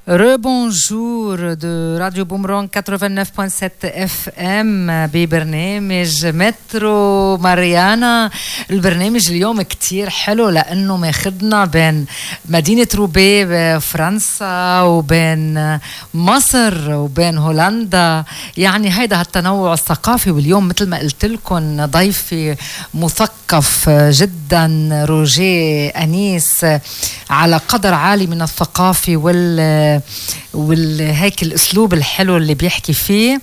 Rebonjour de Radio Boomerang 89.7 FM ببرنامج مترو ماريانا البرنامج اليوم كتير حلو لأنه ماخدنا بين مدينة روبي بفرنسا وبين مصر وبين هولندا يعني هيدا هالتنوع الثقافي واليوم مثل ما قلت لكم ضيفي مثقف جدا روجيه أنيس على قدر عالي من الثقافة وال وهيك الاسلوب الحلو اللي بيحكي فيه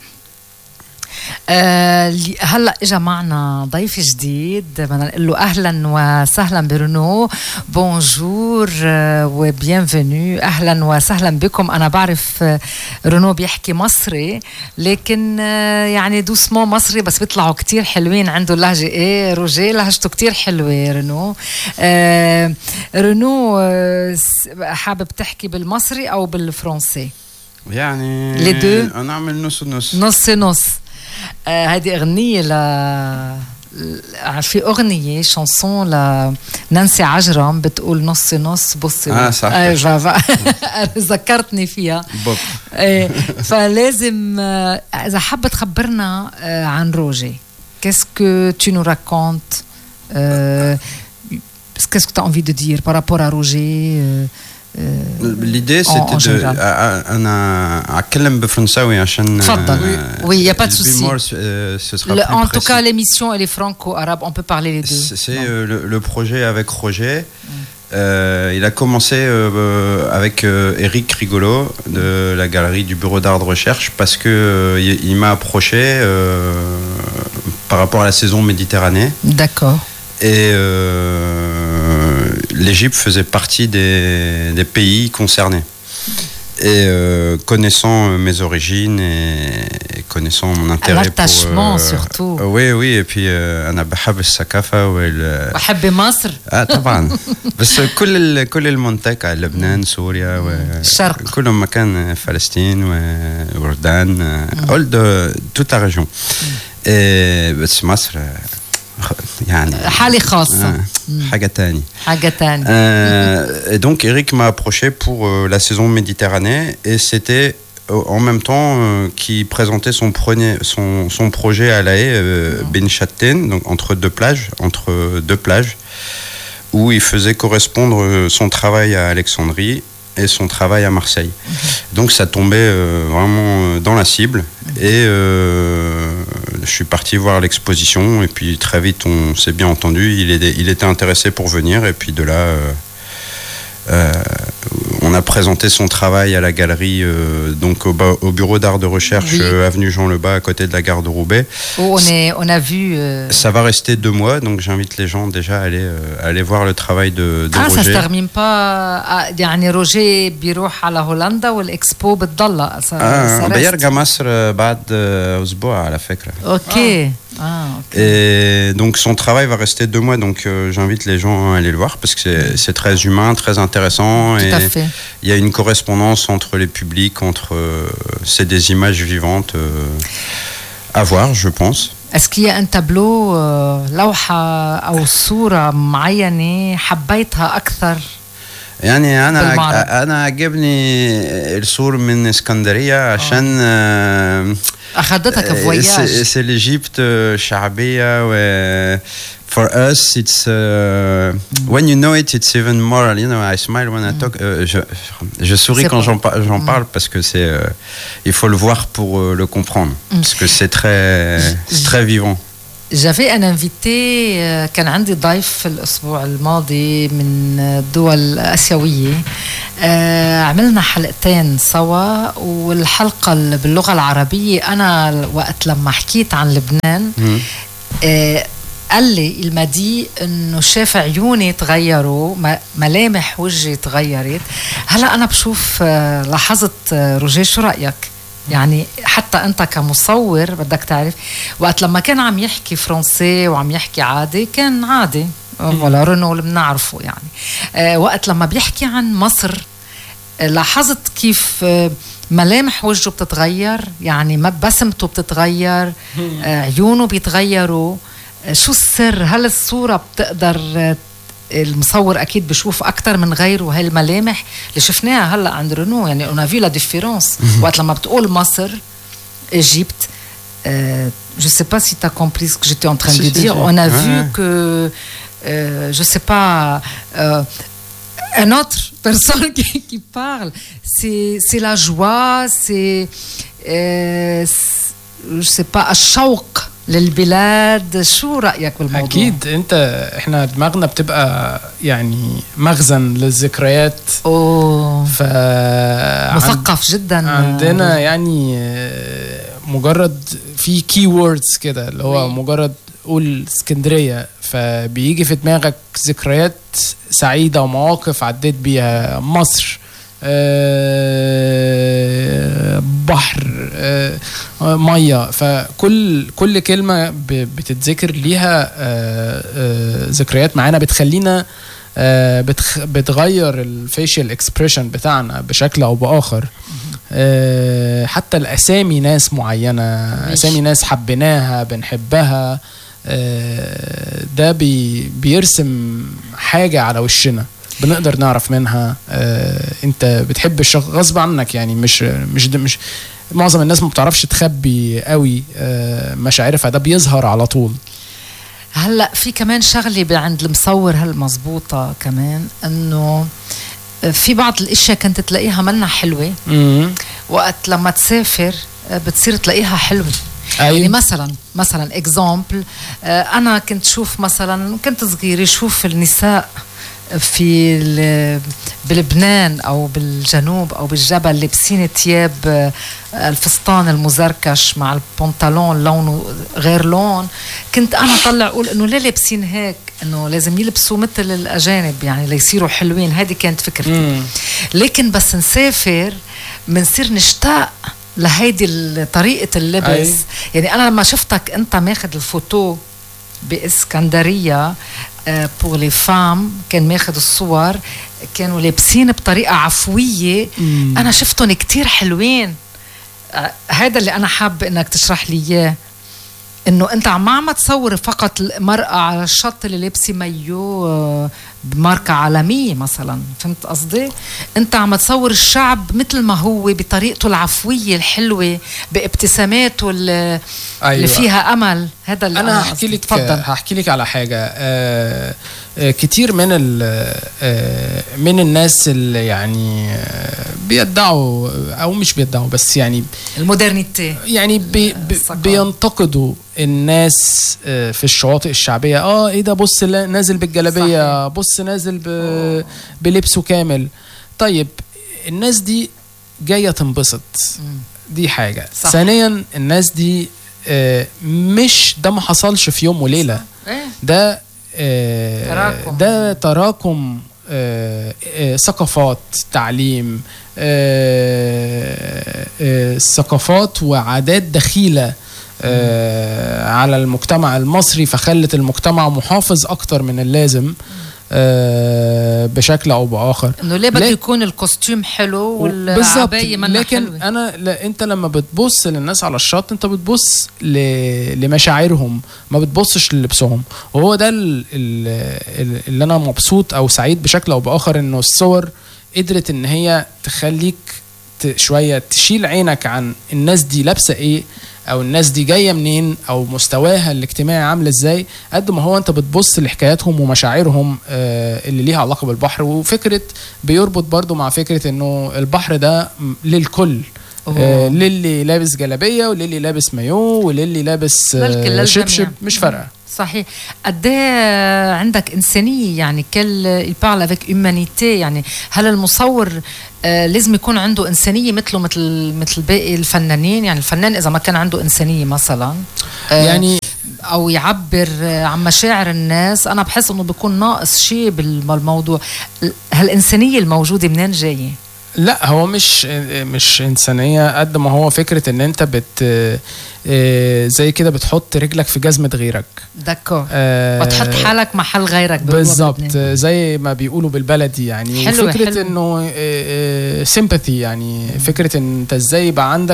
آه هلا اجى معنا ضيف جديد بدنا نقول له اهلا وسهلا برونو بونجور آه وبيانفينو اهلا وسهلا بكم انا بعرف آه رونو بيحكي مصري لكن آه يعني دوسمون مصري بس بيطلعوا كتير حلوين عنده اللهجه ايه روجي لهجته كتير حلوه رونو آه رونو آه حابب تحكي بالمصري او بالفرنسي يعني لي دو نعمل نص نص نص نص آه هذه أغنية ل في أغنية شانسون لنانسي عجرم بتقول نص نص بصي آه صح آه ذكرتني فيها بوب آه فلازم آه إذا حابة تخبرنا آه عن روجي qu'est-ce que tu nous racontes euh, qu'est-ce que tu as envie de dire par rapport à Roger euh, L'idée c'était de انا اتكلم بفرنساوي عشان تفضل oui y a pas de souci ce sera le, plus en précis. tout cas l'émission elle est franco-arabe on peut parler les deux c'est euh, le, le, projet avec Roger euh, il a commencé euh, avec Eric Rigolo de la galerie du bureau d'art de recherche parce que il, il m'a approché par rapport à la saison Méditerranée d'accord et l'Égypte faisait partie des, des, pays concernés. Et euh, connaissant mes origines et, et connaissant mon intérêt L'attachement pour... Euh, surtout. Euh, oui, oui, et puis أنا بحب الثقافة وال بحب مصر اه طبعا بس كل ال... كل المنطقة لبنان سوريا و... الشرق كل مكان فلسطين وأردن all the toute la région et بس مصر يعني حالة خاصة آه حاجة تاني حاجة تاني euh, et donc Eric m'a approché pour euh, la saison Méditerranée et c'était en même temps euh, qui présentait son, premier, son, son projet à La Haye, euh, Ben Chatten, donc entre deux plages, entre deux plages, où il faisait correspondre son travail à Alexandrie et son travail à Marseille. Donc ça tombait euh, vraiment dans la cible et euh, je suis parti voir l'exposition et puis très vite on s'est bien entendu. Il, est, il, était intéressé pour venir et puis de là euh, on a présenté son travail à la galerie donc au, au bureau d'art de recherche oui. avenue Jean Lebas à côté de la gare de Roubaix. Oh, on, est, on a vu. Ça va rester deux mois donc j'invite les gens déjà à aller, à aller voir le travail de, de ah, Roger. ça se termine pas يعني روجي بيروح على هولندا والاكسبو بتضل آه بيرجع مصر بعد اسبوع على فكره اوكي ah. Ah, okay. Et donc son travail va rester deux mois, donc euh, j'invite les gens à aller le voir parce que c'est très humain, très intéressant. Tout et à fait. Il y a une correspondance entre les publics, entre euh, c'est des images vivantes euh, à voir, je pense. Est-ce qu'il y a un tableau, لوحة أو صورة معينة حبيتها أكثر؟ يعني انا انا عجبني الصور من اسكندريه عشان آه اخذتك فواياج سي ليجيبت شعبيه و for us it's uh, when you know it it's even more you know I smile when I talk euh, je, je souris quand j'en par, mm. parle parce que c'est euh, il faut le voir pour euh, le comprendre mm. parce que c'est très c'est très vivant جافي ان انفيتي كان عندي ضيف الاسبوع الماضي من الدول الاسيويه عملنا حلقتين سوا والحلقه باللغه العربيه انا وقت لما حكيت عن لبنان قال لي المدي انه شاف عيوني تغيروا ملامح وجهي تغيرت هلا انا بشوف لاحظت روجيه شو رايك يعني حتى انت كمصور بدك تعرف وقت لما كان عم يحكي فرنسي وعم يحكي عادي كان عادي ولا رنو اللي بنعرفه يعني أه وقت لما بيحكي عن مصر لاحظت كيف أه ملامح وجهه بتتغير يعني بسمته بتتغير أه عيونه بيتغيروا شو السر هل الصورة بتقدر المصور اكيد بشوف اكثر من غيره هاي الملامح اللي شفناها هلا عند رينو يعني اون في لا ديفيرونس وقت لما بتقول مصر ايجيبت Euh, je ne sais pas si tu as compris ce que j'étais en train si, de si, dire. Si. On a ouais. vu que, euh, je ne sais pas, euh, un autre personne qui, qui parle, c'est la joie, c'est, je ne sais pas, الشوق للبلاد شو رايك بالموضوع اكيد انت احنا دماغنا بتبقى يعني مخزن للذكريات اوه ف مثقف جدا عندنا يعني مجرد في كي ووردز كده اللي هو مجرد قول اسكندريه فبيجي في دماغك ذكريات سعيده ومواقف عديت بيها مصر بحر ميه فكل كل كلمه بتتذكر ليها ذكريات معانا بتخلينا بتغير الفيشيال اكسبريشن بتاعنا بشكل او باخر حتى الاسامي ناس معينه اسامي ناس حبيناها بنحبها ده بي بيرسم حاجه على وشنا بنقدر نعرف منها آه انت بتحب الشخص غصب عنك يعني مش مش مش معظم الناس ما بتعرفش تخبي قوي آه مشاعرها فده بيظهر على طول هلا في كمان شغله عند المصور هالمزبوطه كمان انه في بعض الاشياء كنت تلاقيها منا حلوه وقت لما تسافر بتصير تلاقيها حلوه أيوة. يعني مثلا مثلا اكزامبل انا كنت شوف مثلا كنت صغيره شوف النساء في بلبنان او بالجنوب او بالجبل لابسين ثياب الفستان المزركش مع البنطلون لونه غير لون كنت انا طلع اقول انه ليه لابسين هيك انه لازم يلبسوا مثل الاجانب يعني ليصيروا حلوين هذه كانت فكرتي مم. لكن بس نسافر بنصير نشتاق لهيدي طريقه اللبس أي. يعني انا لما شفتك انت ماخذ الفوتو باسكندريه بور لي فام كان ماخذ الصور كانوا لابسين بطريقه عفويه مم. انا شفتهم كتير حلوين هذا اللي انا حابه انك تشرح لي اياه انه انت عم عم تصور فقط المراه على الشط اللي لابسه مايو بماركة عالمية مثلا فهمت قصدي؟ انت عم تصور الشعب مثل ما هو بطريقته العفوية الحلوة بابتساماته اللي, أيوة. اللي فيها امل هذا اللي انا هحكي لك تفضل هحكي لك على حاجة آه آه كتير من آه من الناس اللي يعني بيدعوا او مش بيدعوا بس يعني المودرنيتي يعني بي بي بينتقدوا الناس في الشواطئ الشعبيه اه ايه ده بص نازل بالجلابيه بص نازل ب... بلبسه كامل طيب الناس دي جايه تنبسط دي حاجه صح. ثانيا الناس دي آه مش ده ما حصلش في يوم وليله ده آه تراكم. ده تراكم آه آه ثقافات تعليم ثقافات وعادات دخيله آه على المجتمع المصري فخلت المجتمع محافظ اكتر من اللازم آه بشكل او باخر انه ليه بده يكون الكوستيوم حلو والعبايه منها لكن حلوة. انا لا انت لما بتبص للناس على الشط انت بتبص ل... لمشاعرهم ما بتبصش للبسهم وهو ده ال... ال... اللي انا مبسوط او سعيد بشكل او باخر انه الصور قدرت ان هي تخليك ت... شويه تشيل عينك عن الناس دي لابسه ايه او الناس دي جايه منين او مستواها الاجتماعي عامل ازاي قد ما هو انت بتبص لحكاياتهم ومشاعرهم آه اللي ليها علاقه بالبحر وفكره بيربط برضو مع فكره انه البحر ده للكل آه للي لابس جلابيه وللي لابس مايو وللي لابس آه شبشب مش فارقه صحيح قد عندك انسانيه يعني كل يبارل افيك هيومانيتي يعني هل المصور آه لازم يكون عنده انسانيه مثله مثل مثل باقي الفنانين يعني الفنان اذا ما كان عنده انسانيه مثلا آه يعني او يعبر عن مشاعر الناس انا بحس انه بيكون ناقص شيء بالموضوع هالانسانيه الموجوده منين جايه لا هو مش مش انسانيه قد ما هو فكره ان انت بت زي كده بتحط رجلك في جزمه غيرك دكو آه وتحط حالك محل غيرك بالظبط زي ما بيقولوا بالبلدي يعني حلو فكره حلو. انه سيمباثي يعني فكره ان انت ازاي يبقى عندك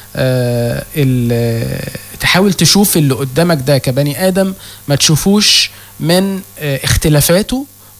آه تحاول تشوف اللي قدامك ده كبني ادم ما تشوفوش من آه اختلافاته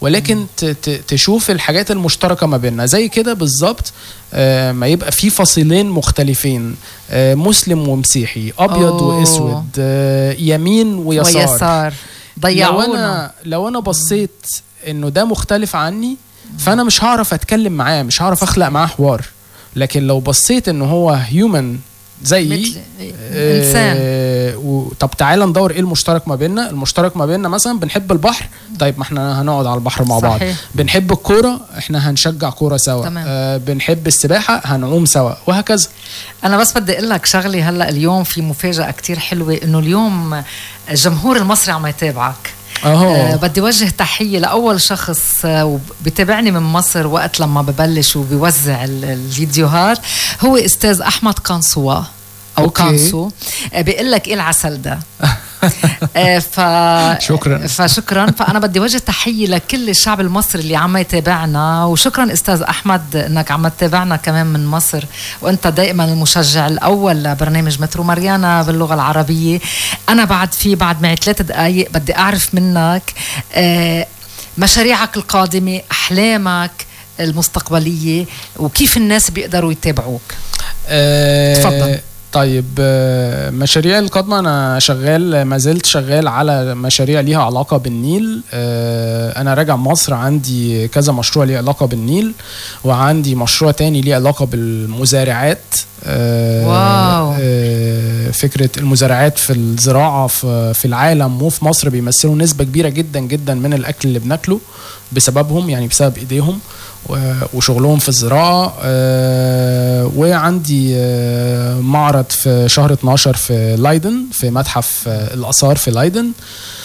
ولكن ت- ت- تشوف الحاجات المشتركه ما بيننا زي كده بالظبط آه، ما يبقى في فصيلين مختلفين آه، مسلم ومسيحي ابيض أوه. واسود آه، يمين ويسار, ويسار لو ضيعونا انا لو انا بصيت انه ده مختلف عني فانا مش هعرف اتكلم معاه مش هعرف اخلق معاه حوار لكن لو بصيت انه هو هيومن زيي مثل انسان آه و... طب تعالى ندور ايه المشترك ما بيننا المشترك ما بيننا مثلا بنحب البحر طيب ما احنا هنقعد على البحر مع بعض صحيح. بنحب الكوره احنا هنشجع كوره سوا تمام. آه بنحب السباحه هنعوم سوا وهكذا انا بس بدي اقول لك شغله هلا اليوم في مفاجاه كتير حلوه انه اليوم الجمهور المصري عم يتابعك اهو آه بدي وجه تحيه لاول شخص آه بتابعني من مصر وقت لما ببلش وبيوزع ال- الفيديوهات هو استاذ احمد قنصوة او أوكي. قانصو آه بيقول لك ايه العسل ده آه، ف شكراً. فشكرا فانا بدي وجه تحيه لكل الشعب المصري اللي عم يتابعنا وشكرا استاذ احمد انك عم تتابعنا كمان من مصر وانت دائما المشجع الاول لبرنامج مترو مريانا باللغه العربيه انا بعد في بعد معي ثلاث دقائق بدي اعرف منك آه، مشاريعك القادمه احلامك المستقبليه وكيف الناس بيقدروا يتابعوك آه، تفضل. طيب آه، مشاريع القادمة أنا شغال ما زلت شغال على مشاريع ليها علاقة بالنيل آه، أنا راجع مصر عندي كذا مشروع ليه علاقة بالنيل وعندي مشروع تاني ليه علاقة بالمزارعات آه، واو. آه، فكرة المزارعات في الزراعة في في العالم وفي مصر بيمثلوا نسبة كبيرة جدا جدا من الأكل اللي بناكله بسببهم يعني بسبب إيديهم و- وشغلهم في الزراعة آه، وعندي آه، معرض في شهر 12 في لايدن في متحف آه، الآثار في لايدن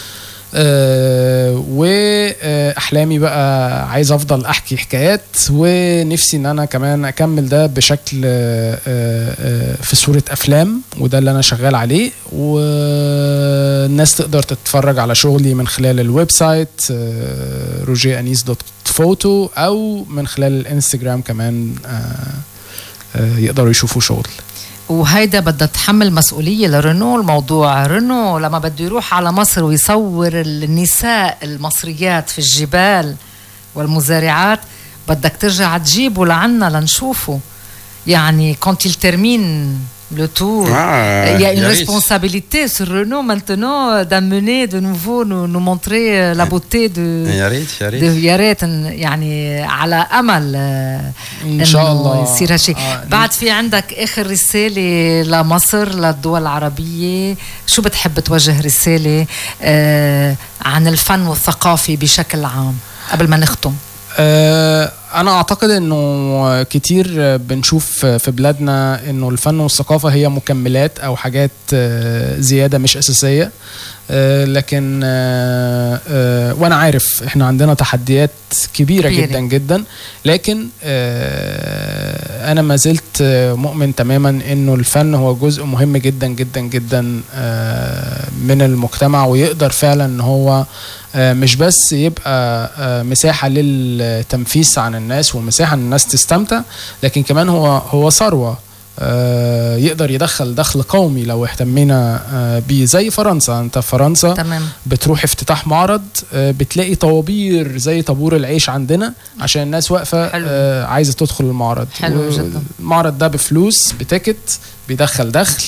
آه، واحلامي بقى عايز افضل احكي حكايات ونفسي ان انا كمان اكمل ده بشكل آه، آه، في صوره افلام وده اللي انا شغال عليه والناس تقدر تتفرج على شغلي من خلال الويب سايت روجي انيس دوت فوتو او من خلال الانستجرام كمان آه، آه، يقدروا يشوفوا شغل وهيدا بدها تحمل مسؤولية لرينو الموضوع رينو لما بده يروح على مصر ويصور النساء المصريات في الجبال والمزارعات بدك ترجع تجيبه لعنا لنشوفه يعني quand il termine le tour Ah, il y a une Yaris. responsabilité sur Renault maintenant d'amener de nouveau nous, nous montrer euh, la beauté de يا ريت يا de- ريت يا ريت إن- يعني على امل آه، ان شاء إنه الله يصير هالشيء آه، بعد في عندك اخر رساله لمصر للدول العربيه شو بتحب توجه رساله آه عن الفن والثقافه بشكل عام قبل ما نختم آه، انا اعتقد انه كتير بنشوف في بلادنا انه الفن والثقافه هي مكملات او حاجات آه، زياده مش اساسيه آه، لكن آه، آه، وانا عارف احنا عندنا تحديات كبيره كبيرة. جدا جدا لكن آه، انا ما زلت آه، مؤمن تماما انه الفن هو جزء مهم جدا جدا جدا آه، من المجتمع ويقدر فعلا ان هو آه، مش بس يبقى آه، مساحه للتنفيس عن الناس ومساحه ان الناس تستمتع لكن كمان هو هو ثروه آه، يقدر يدخل دخل قومي لو اهتمينا آه، بيه زي فرنسا انت في فرنسا تمام بتروح افتتاح معرض آه، بتلاقي طوابير زي طابور العيش عندنا عشان الناس واقفه حلو. آه، عايزه تدخل المعرض حلو جدا. المعرض ده بفلوس بتيكت بيدخل دخل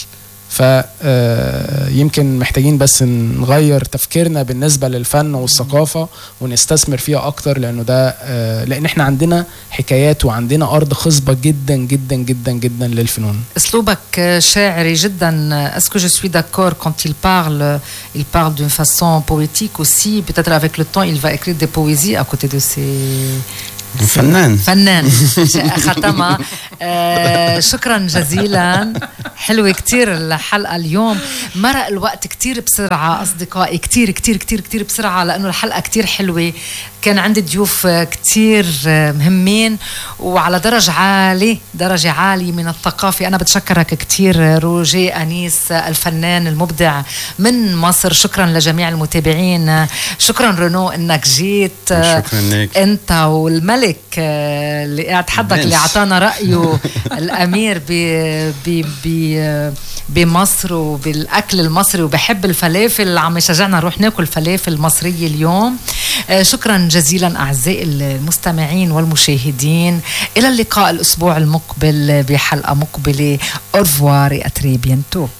فيمكن محتاجين بس نغير تفكيرنا بالنسبه للفن والثقافه ونستثمر فيها اكتر لانه ده آه، لان احنا عندنا حكايات وعندنا ارض خصبه جدا جدا جدا جدا للفنون اسلوبك شاعري جدا est-ce que je suis d'accord quand il parle il parle d'une façon poétique aussi peut-être avec le temps il va écrire des poésies à côté de ses فنان فنان ختمها آه شكرا جزيلا حلوة كتير الحلقة اليوم مرق الوقت كتير بسرعة أصدقائي كتير كتير كتير كتير بسرعة لأنه الحلقة كتير حلوة كان عندي ضيوف كتير مهمين وعلى درجة عالية درجة عالية من الثقافة أنا بتشكرك كتير روجي أنيس الفنان المبدع من مصر شكرا لجميع المتابعين شكرا رونو أنك جيت شكرا لك انت والملك آه، اللي قاعد حدك اللي برنس. اعطانا رايه انه الامير ب ب ب بمصر وبالاكل المصري وبحب الفلافل عم يشجعنا نروح ناكل فلافل مصريه اليوم آه، شكرا جزيلا اعزائي المستمعين والمشاهدين الى اللقاء الاسبوع المقبل بحلقه مقبله اورفوار اتري بينتو